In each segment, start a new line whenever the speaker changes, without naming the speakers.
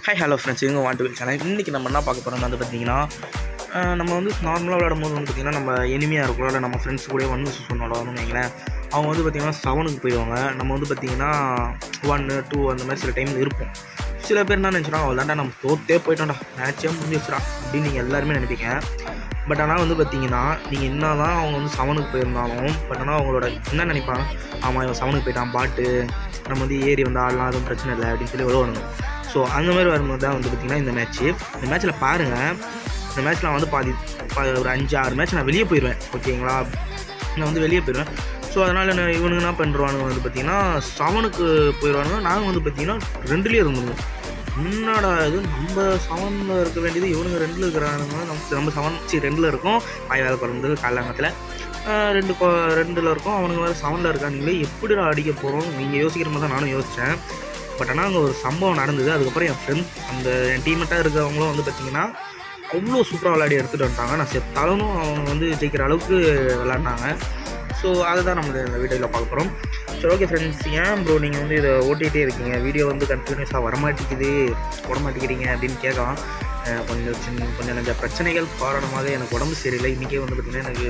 hi hello friends இவங்க want to channel இன்றைக்கி நம்ம என்ன பார்க்க போகிறோம்னு வந்து பார்த்தீங்கன்னா அஹ் நம்ம வந்து நார்மலாக விளையாடும் போது வந்து பார்த்திங்கன்னா நம்ம எளிமையாக இருக்கும் இல்லை நம்ம ஃப்ரெண்ட்ஸ் கூட வந்து சுசன் விளாடணும்னு வைங்களேன் அவங்க வந்து பார்த்திங்கன்னா செவனுக்கு போயிடுவாங்க நம்ம வந்து பார்த்திங்கன்னா ஒன்று டூ அந்த மாதிரி சில டைமில் இருப்போம் சில பேர் என்ன நினச்சினா அவ்வளோதாண்டா நம்ம தோத்தே போயிட்டோம்டா மேட்சே முடிஞ்சிச்சுடா அப்படின்னு நீங்கள் எல்லாருமே நினைப்பீங்க பட் ஆனால் வந்து பார்த்தீங்கன்னா நீங்கள் என்ன தான் அவங்க வந்து செவனுக்கு போயிருந்தாலும் பட் ஆனால் அவங்களோட என்ன நினைப்பாங்க ஆமாம் இவன் செவனுக்கு போயிட்டான் பாட்டு நம்ம வந்து ஏறி வந்து ஆடலாம் அதுவும் பிரச்சனை இல்லை அப்படின்னு சொல்லி வருவானுங்க ஸோ அந்த மாதிரி வரும்போது தான் வந்து பார்த்திங்கன்னா இந்த மேட்ச்சு இந்த மேட்ச்சில் பாருங்கள் இந்த மேட்ச்சில் நான் வந்து பாதி பா- ஒரு அஞ்சு ஆறு மேட்ச் நான் வெளியே போயிடுவேன் ஓகேங்களா நான் வந்து வெளியே போயிடுவேன் ஸோ அதனால் நான் இவனுங்க என்ன பண்ணுறானுங்க வந்து பார்த்திங்கன்னா செவனுக்கு போயிடுவானுங்க நாங்கள் வந்து பார்த்திங்கன்னா ரெண்டுலேயே இருந்துருவோம் என்னடா இது நம்ம செவனில் இருக்க வேண்டியது இவனுங்க ரெண்டில் இருக்கிறானுங்க நம்ம நம்ம செவன் சி ரெண்டில் இருக்கோம் ஆய் வேலை குறைந்து காலங்கத்தில் ரெண்டு கொ- ரெண்டில் இருக்கோம் அவனுங்க வேறு செவனில் இருக்கானுங்களே எப்படிடா அடிக்க போகிறோம் நீங்கள் யோசிக்கிற மாதிரி தான் நானும் யோசித்தேன் பட் ஆனால் அங்கே ஒரு சம்பவம் நடந்தது அதுக்கப்புறம் என் ஃப்ரெண்ட் அந்த என் டீமெட்டாக இருக்கிறவங்களும் வந்து பார்த்திங்கன்னா அவ்வளோ சூப்பராக விளையாடி எடுத்துகிட்டு வந்துட்டாங்க நான் செத்தாலும் அவங்க வந்து ஜெயிக்கிற அளவுக்கு விளாண்டாங்க ஸோ அதை தான் நம்ம இந்த வீடியோவில் பார்க்க போகிறோம் சரி ஓகே ஃப்ரெண்ட்ஸ் ஏன் ப்ரோ நீங்கள் வந்து இதை ஓட்டிகிட்டே இருக்கீங்க வீடியோ வந்து கண்டினியூஸாக வரமாட்டேங்குது போட மாட்டேங்கிறீங்க அப்படின்னு கேட்கலாம் அஹ் கொஞ்சம் சின்ன கொஞ்சம் நஞ்ச பிரச்சனைகள் காரணமாக எனக்கு உடம்பு சரியில்லை இன்றைக்கே வந்து பார்த்திங்கன்னா எனக்கு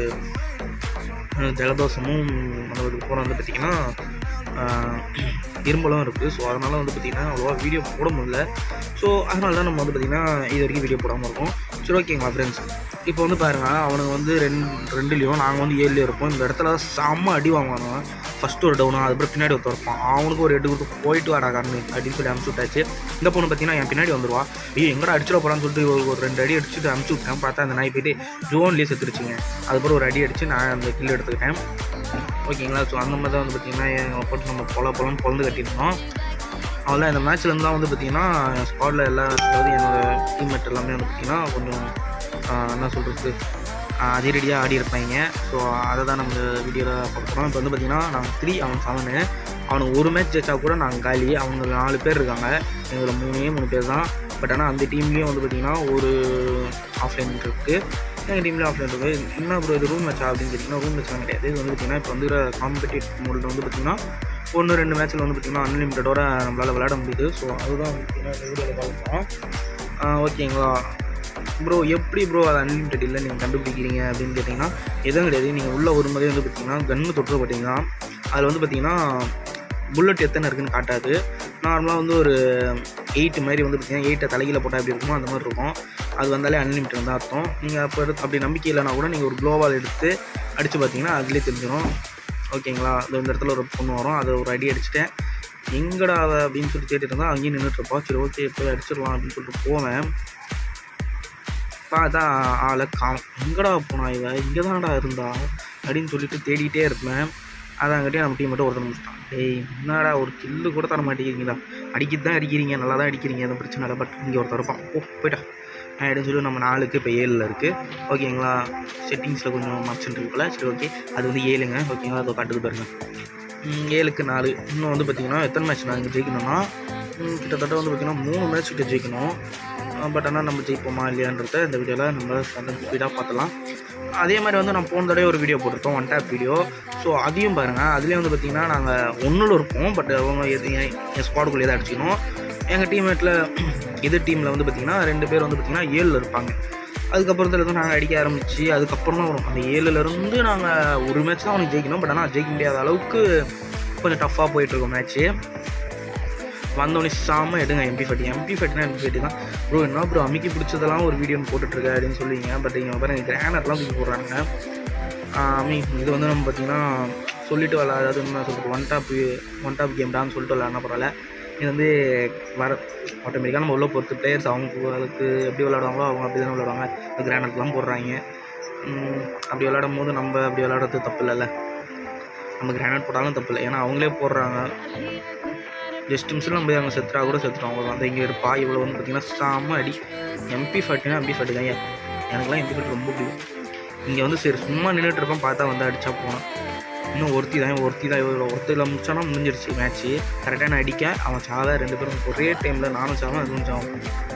அஹ் ஜலதோஷமும் அந்த போன வந்து பார்த்திங்கன்னா ஆஹ் இரும்பலும் இருக்குது ஸோ அதனால் வந்து பார்த்திங்கன்னா அவ்வளோவா வீடியோ போட முடியல ஸோ அதனால தான் நம்ம வந்து பார்த்திங்கன்னா இது வரைக்கும் வீடியோ போடாமல் இருக்கோம் சரி ஓகேங்களா ஃப்ரெண்ட்ஸ் இப்போ வந்து பாருங்கள் அவனுங்க வந்து ரெண்டு ரெண்டுலேயும் நாங்கள் வந்து ஏழுலேயும் இருப்போம் இந்த இடத்துல செம்ம அடி வாங்குவானுங்க ஃபஸ்ட்டு ஒரு டவுனா அதுக்கப்புறம் பின்னாடி ஒருத்தர் இருப்பான் அவனுக்கு ஒரு எட்டு கொடுத்து போயிட்டு வாடா கண்ணு அப்படின்னு சொல்லி அமுச்சு விட்டாச்சு இந்த பொண்ணு பார்த்தீங்கன்னா என் பின்னாடி வந்துருவா ஐயோ எங்கடா அடிச்சிட போகிறான்னு சொல்லிட்டு ஒரு ஒரு ரெண்டு அடி அடிச்சுட்டு அமுச்சு விட்டேன் பார்த்தா அந்த நாய் போயிட்டு ஜோன்லேயே செத்துருச்சுங்க அதுக்கப்புறம் ஒரு அடி அடித்து நான் அந்த கில் எடுத்துக்கிட்டேன் ஓகேங்களா ஸோ அந்த மாதிரி தான் வந்து பார்த்திங்கன்னா எங்களை போட்டு நம்ம பொல பொலன்னு பொழந்து கட்டியிருந்தோம் அவ்வளோ இந்த மேட்ச்லேருந்து தான் வந்து பார்த்திங்கன்னா என் ஸ்குவாடில் எல்லா அதாவது என்னோடய டீம்மேட் எல்லாமே வந்து பார்த்திங்கன்னா கொஞ்சம் ஆஹ், என்ன சொல்கிறது அதிரடியாக ஆடி இருப்பாங்க ஸோ அதை தான் நம்ம வீடியோவில் பார்க்குறோம் இப்போ வந்து பார்த்திங்கன்னா நாங்கள் த்ரீ அவன் செவனு அவனுக்கு ஒரு மேட்ச் ஜெயிச்சா கூட நாங்கள் காலி அவங்க நாலு பேர் இருக்காங்க எங்களை மூணே மூணு பேர் தான் பட் ஆனால் அந்த டீம்லேயும் வந்து பார்த்திங்கன்னா ஒரு ஆஃப்லைன் இருக்குது எங்கள் டீம்லேயும் ஆஃப்லைன் இருக்குது என்ன ப்ரோ இது ரூம் மேட்சா அப்படின்னு கேட்டிங்கன்னா ரூம் மேட்ச்லாம் கிடையாது இது வந்து பார்த்திங்கன்னா இப்போ வந்து காம்படிட்டிவ் மோடில் வந்து பார்த்திங்கன்னா ஒன்று ரெண்டு மேட்ச்சில் வந்து பார்த்திங்கன்னா அன்லிமிட்டடோட நம்மளால் விளையாட முடியுது ஸோ அதுதான் வந்து பார்த்திங்கன்னா இந்த வீடியோவில் பார்க்குறோம் ஓகேங்களா ப்ரோ எப்படி ப்ரோ அது அன்லிமிட்டட் இல்லை நீங்கள் கண்டுபிடிக்கிறீங்க அப்படின்னு கேட்டிங்கன்னா எதுவும் கிடையாது நீங்கள் உள்ளே வரும்போதே வந்து பார்த்தீங்கன்னா கன்று தொட்டு பார்த்தீங்கன்னா அதில் வந்து பார்த்தீங்கன்னா புல்லட் எத்தனை இருக்குன்னு காட்டாது நார்மலாக வந்து ஒரு எயிட் மாதிரி வந்து பார்த்தீங்கன்னா எயிட்டை தலைகீழ போட்டால் எப்படி இருக்குமோ அந்த மாதிரி இருக்கும் அது வந்தாலே அன்லிமிட்டட் தான் அர்த்தம் நீங்கள் அப்போ எடுத்து அப்படி நம்பிக்கை இல்லைனா கூட நீங்கள் ஒரு க்ளோவால் எடுத்து அடித்து பார்த்தீங்கன்னா அதுலேயே தெரிஞ்சிடும் ஓகேங்களா அது இந்த இடத்துல ஒரு பொண்ணு வரும் அதை ஒரு அடி அடிச்சிட்டேன் எங்கடா அவ அப்படின்னு சொல்லி கேட்டுட்டு இருந்தா அங்கேயும் நின்றுட்டுருப்பா சரி ஓகே போய் அடிச்சிடலாம் அப்படின்னு சொல்லிட்டு போவேன் பார்த்தா ஆளை காணும் எங்கடா போனா இவ இங்கே தானடா இருந்தா அப்படின்னு சொல்லிட்டு தேடிக்கிட்டே இருப்பேன் அதாங்கிட்டே நம்ம டீம் மட்டும் ஒருத்தர் முடிச்சிட்டான் டேய் என்னடா ஒரு கில்லு கூட தர மாட்டேங்கிறீங்களா அடிக்கிட்டு தான் அடிக்கிறீங்க நல்லா தான் அடிக்கிறீங்க எதுவும் பிரச்சனை இல்லை பட் இங்கே ஒருத்தர் இருப்பான் ஓ போயிட்டா அப்படின்னு சொல்லி நம்ம நாலுக்கு இப்போ ஏழில் இருக்குது ஓகேங்களா செட்டிங்ஸில் கொஞ்சம் மாப்ஷன் இருக்குல்ல சரி ஓகே அது வந்து ஏழுங்க ஓகேங்களா அதை காட்டுக்கு பாருங்க ம், ஏழுக்கு நாலு இன்னும் வந்து பார்த்தீங்கன்னா எத்தனை மேட்ச் நான் இங்கே ஜெயிக்கணும்னா ம், கிட்டத்தட்ட வந்து பார்த்தீங்கன்னா மூணு மேட்ச் கிட்ட ஜெயிக்கணும் பட் ஆனால் நம்ம ஜெயிப்போமா இல்லையான்றத இந்த வீடியோவில் நம்ம ஸ்பீடாக பார்த்துலாம் அதே மாதிரி வந்து நான் போன தடவை ஒரு வீடியோ போட்டிருக்கோம் ஒன் டேப் வீடியோ ஸோ அதையும் பாருங்கள் அதுலேயும் வந்து பார்த்தீங்கன்னா நாங்கள் ஒன்றில் இருப்போம் பட் அவங்க எது என் என் ஸ்குவாடுக்குள்ளே தான் அடிச்சிக்கணும் எங்கள் டீம்மேட்டில் எதிர் டீமில் வந்து பார்த்தீங்கன்னா ரெண்டு பேர் வந்து பார்த்தீங்கன்னா ஏழில் இருப்பாங்க அதுக்கப்புறத்துல இருந்து நாங்கள் அடிக்க ஆரம்பித்து அதுக்கப்புறம் தான் வரும் அந்த ஏழுலேருந்து நாங்கள் ஒரு மேட்ச் தான் அவனுக்கு ஜெயிக்கணும் பட் ஆனால் ஜெயிக்க முடியாத அளவுக்கு கொஞ்சம் டஃப்பாக போயிட்டுருக்கோம் மேட்ச்சு வந்தோடனே சாம எடுங்க எம்பி ஃபட்டி எம்பி ஃபட்டினா எம்பி ஃபட்டி தான் ப்ரோ என்ன ப்ரோ அமுக்கி பிடிச்சதெல்லாம் ஒரு வீடியோ போட்டுட்ருக்க அப்படின்னு சொல்லுவீங்க பட் இங்கே பாருங்க கிரானர்லாம் தூக்கி போடுறாங்க ஐ இது வந்து நம்ம பார்த்தீங்கன்னா சொல்லிட்டு விளாட அதாவது என்ன சொல்கிறது one top one top game டான்னு சொல்லிட்டு விளாட்னா பரவாயில்ல இது வந்து வர ஆட்டோமேட்டிக்காக நம்ம உள்ள பொறுத்து பிளேயர்ஸ் அவங்களுக்கு எப்படி விளாடுவாங்களோ அவங்க அப்படி தானே விளாடுவாங்க இந்த கிரானட்லாம் போடுறாங்க உம், அப்படி விளாடும் போது நம்ம அப்படி விளாடுறது தப்பு இல்லைல்ல நம்ம கிரானைட் போட்டாலும் தப்பு இல்லை ஏன்னா அவங்களே போடுறாங்க ஜஸ்ட் மிஸ்ஸில் நம்ம அங்கே செத்துறா கூட செத்துறோம் அவ்வளோ அந்த இங்கே இருப்பா இவ்வளோ வந்து பார்த்தீங்கன்னா செம்ம அடி எம்பி ஃபார்ட்டினா எம்பி ஃபார்ட்டி தான் ஏன் எனக்குலாம் எம்பி ஃபார்ட்டி ரொம்ப பிடிக்கும் இங்கே வந்து சரி சும்மா நின்றுட்டு இருப்பேன் பார்த்தா வந்து அடிச்சா போனேன் இன்னும் ஒருத்தி தான் ஒருத்தி தான் இவ்வளோ ஒருத்தியில் முடிச்சானா முடிஞ்சிருச்சு மேட்ச்சு கரெக்டாக நான் அடிக்க அவன் சாவ ரெண்டு பேரும் ஒரே டைமில் நானும் சாவேன் அதுவும் சாவும்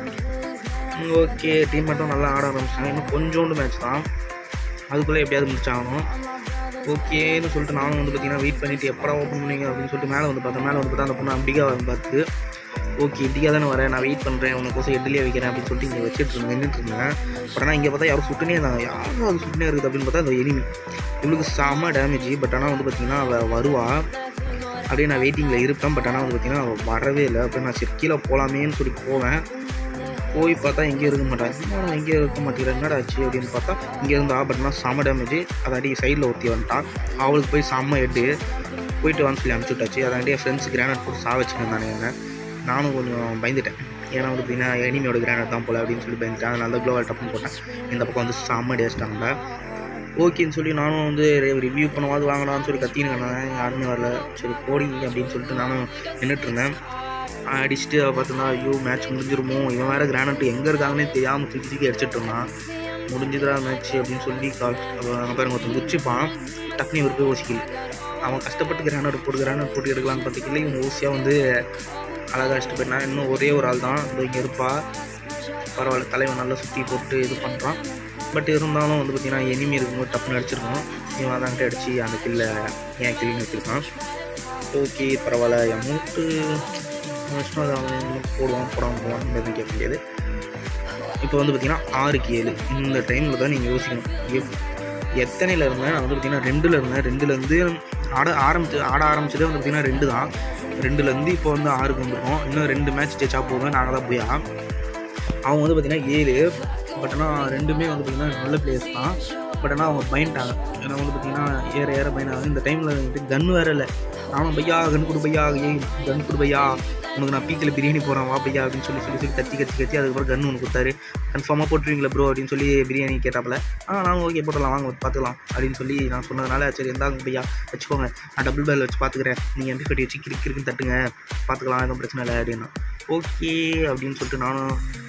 ஓகே டீம் மட்டும் நல்லா ஆட ஆரம்பிச்சாங்க இன்னும் கொஞ்சோண்டு மேட்ச் தான் அதுக்குள்ளே எப்படியாவது முடிச்சாகணும் ஓகேன்னு சொல்லிட்டு நானும் வந்து பார்த்தீங்கன்னா வெயிட் பண்ணிவிட்டு எப்படா ஓப்பன் பண்ணீங்க அப்படின்னு சொல்லிட்டு மேலே வந்து பார்த்தேன் மேலே வந்து பார்த்தா அந்த பொண்ணு அம்பிகா வந்து பார்த்து ஓகே இண்டிகா தானே வரேன் நான் வெயிட் பண்ணுறேன் உனக்கோசம் ஹெட்லேயே வைக்கிறேன் அப்படின்னு சொல்லிட்டு இங்கே வச்சுட்டு இருந்தேன் நின்றுட்டு இருந்தேன் பட் ஆனால் இங்கே பார்த்தா யாரும் சுட்டுனே இருந்தாங்க யாரும் அது சுட்டுனே இருக்குது அப்படின்னு பார்த்தா அந்த எனிமி இவளுக்கு செம்ம டேமேஜ் பட் ஆனால் வந்து பார்த்தீங்கன்னா அவள் வருவா அப்படியே நான் வெயிட்டிங்கில் இருப்பேன் பட் ஆனால் வந்து பார்த்தீங்கன்னா அவள் வரவே இல்லை அப்போ நான் சரி கீழே போகலாமேன்னு சொல்லி போவேன் போய் பார்த்தா எங்கேயும் இருக்க மாட்டேன் என்னடா எங்கேயும் இருக்க மாட்டேங்கிறேன் என்னடா ஆச்சு அப்படின்னு பார்த்தா இங்கே இருந்தா பட் ஆனால் செம்ம டேமேஜ் அதாட்டி சைடில் ஒருத்தி வந்துட்டான் அவளுக்கு போய் செம்ம ஹெட்டு போயிட்டு வான்னு சொல்லி அனுப்பிச்சு விட்டாச்சு அதாண்டி என் ஃப்ரெண்ட்ஸ் கிரானைட் போட்டு சா வச்சுருந்தானே என்ன நானும் கொஞ்சம் பயந்துட்டேன் ஏன்னா வந்து பார்த்தீங்கன்னா எனிமியோட கிரானைட் தான் போல அப்படின்னு சொல்லி பயந்துட்டேன் அதனால தான் க்ளோவால் டப்புன்னு போட்டேன் இந்த பக்கம் வந்து செம்ம டேஸ்ட்டாங்க ஓகேன்னு சொல்லி நானும் வந்து ரிவ்யூ பண்ணவாது வாங்கலாம்னு சொல்லி கத்தின்னு யாருமே வரல சரி போடி அப்படின்னு சொல்லிட்டு நானும் நின்றுட்டு இருந்தேன் அடிச்சுட்டு பார்த்தோன்னா ஐயோ மேட்ச் முடிஞ்சிருமோ இவன் வேறு கிரானைட் எங்கே இருக்காங்கன்னே தெரியாமல் தூக்கி தூக்கி அடிச்சிட்டு இருந்தான் முடிஞ்சுதுடா மேட்ச் அப்படின்னு சொல்லி கால் அங்கே பாருங்க ஒருத்தன் குச்சிப்பான் டக்குனு இவர் போய் யோசிக்கல அவன் கஷ்டப்பட்டு கிரானைட் போட்டு கிரானைட் போட்டு எடுக்கலான்னு பார்த்துக்கல இவங்க ஊசியாக வந்து அழகாக அடிச்சுட்டு போயிட்டான் இன்னும் ஒரே ஒரு ஆள் தான் இந்த இங்கே இருப்பா பரவாயில்ல தலைவன் நல்லா சுற்றி போட்டு இது பண்ணுறான் பட் இருந்தாலும் வந்து பார்த்திங்கன்னா எனிமி இருக்கும்போது டப்புன்னு அடிச்சிருக்கோம் இவன் அதான்ட்டு அடித்து அந்த கில்லை ஏன் கில்லின்னு வச்சுருக்கான் ஓகே பரவாயில்ல அமௌண்ட்டு இஷ்டம் அது அவன் போடுவான் போடாமல் போவான் எதுவும் கேட்க முடியாது இப்போ வந்து பார்த்திங்கன்னா ஆறுக்கு ஏழு இந்த டைமில் தான் நீங்கள் யோசிக்கணும் எப் எத்தனையில் இருந்தேன் நான் வந்து பார்த்திங்கன்னா ரெண்டில் இருந்தேன் ரெண்டுலேருந்து ஆட ஆரம்பிச்சு ஆட ஆரம்பிச்சதே வந்து பார்த்திங்கன்னா ரெண்டு தான் ரெண்டுலேருந்து இப்போ வந்து ஆறுக்கு வந்துருக்கோம் இன்னும் ரெண்டு மேட்ச் ஜெயிச்சா போதும் நாங்கள் தான் போயா அவங்க வந்து பார்த்திங்கன்னா ஏழு பட் ஆனால் ரெண்டுமே வந்து பார்த்திங்கன்னா நல்ல பிளேயர்ஸ் தான் பட் ஆனால் அவங்க பயன்ட்டாங்க ஏன்னா வந்து பார்த்திங்கன்னா ஏற ஏற பயனாங்க இந்த டைமில் வந்துட்டு கன் வேறு இல்லை நானும் பையா கன் கொடு பையா ஏய் கன் கொடு பையா உனக்கு நான் பீக்கில் பிரியாணி போகிறேன் வா பையா அப்படின்னு சொல்லி சொல்லி சொல்லி கத்தி கத்தி கத்தி அதுக்கப்புறம் கன் ஒன்று கொடுத்தாரு கன்ஃபார்மாக போட்டுருவீங்களா ப்ரோ அப்படின்னு சொல்லி பிரியாணி கேட்டாப்புல ஆ நான் ஓகே போட்டுடலாம் வாங்க பார்த்துக்கலாம் அப்படின்னு சொல்லி நான் சொன்னதுனால சரி இருந்தாங்க பையா வச்சுக்கோங்க நான் டபுள் பேல் வச்சு பார்த்துக்கிறேன் நீங்கள் எம்பி கட்டி வச்சு கிறுக்கு கிறுக்குன்னு தட்டுங்க பார்த்துக்கலாம் எதுவும் பிரச்சனை இல்லை அப்படின்னா ஓகே அப்படின்னு சொல்லிட்டு நானும்